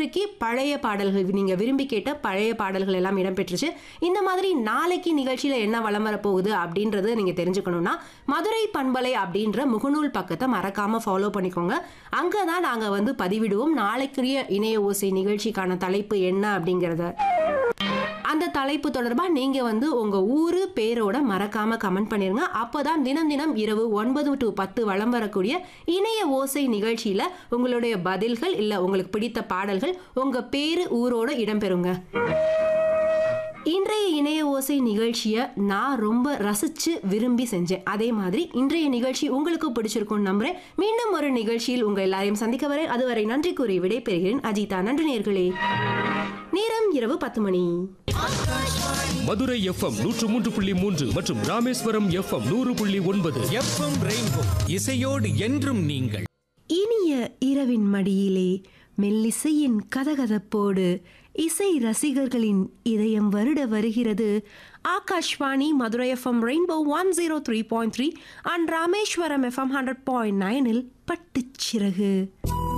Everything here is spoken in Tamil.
இன்றைக்கு பழைய பாடல்கள் நீங்கள் விரும்பி கேட்ட பழைய பாடல்கள் எல்லாம் இடம்பெற்றுச்சு இந்த மாதிரி நாளைக்கு நிகழ்ச்சியில் என்ன வலம் வரப்போகுது அப்படின்றத நீங்கள் தெரிஞ்சுக்கணும்னா மதுரை பண்பலை அப்படின்ற முகநூல் பக்கத்தை மறக்காமல் ஃபாலோ பண்ணிக்கோங்க அங்கே தான் நாங்கள் வந்து பதிவிடுவோம் நாளைக்குரிய இணைய ஓசை நிகழ்ச்சிக்கான தலைப்பு என்ன அப்படிங்கிறத அந்த தலைப்பு தொடர்பாக நீங்கள் வந்து உங்கள் ஊர் பேரோட மறக்காமல் கமெண்ட் பண்ணிருங்க அப்போ தான் தினம் தினம் இரவு ஒன்பது டு பத்து வலம் வரக்கூடிய இணைய ஓசை நிகழ்ச்சியில் உங்களுடைய பதில்கள் இல்லை உங்களுக்கு பிடித்த பாடல்கள் உங்கள் பேர் ஊரோட இடம்பெறுங்க இன்றைய இணைய ஓசை நிகழ்ச்சியை நான் ரொம்ப ரசித்து விரும்பி செஞ்சேன் அதே மாதிரி இன்றைய நிகழ்ச்சி உங்களுக்கு பிடிச்சிருக்கும்னு நம்புறேன் மீண்டும் ஒரு நிகழ்ச்சியில் உங்கள் எல்லாரையும் சந்திக்க வரேன் அதுவரை நன்றி கூறி விடைபெறுகிறேன் அஜிதா நன்றி நேர்களே நேரம் இரவு பத்து மணி மதுரை எஃப்எம் நூற்று மூன்று புள்ளி மூன்று மற்றும் ராமேஸ்வரம் எஃப்எம் நூறு புள்ளி ஒன்பது எஃப்எம் ரெயின்போ இசையோடு என்றும் நீங்கள் இனிய இரவின் மடியிலே மெல்லிசையின் கதகதப்போடு இசை ரசிகர்களின் இதயம் வருட வருகிறது Akashvani Madurai FM Rainbow one zero three point three and Rameswaram FM hundred point நைனில் பட்டுச்சிறகு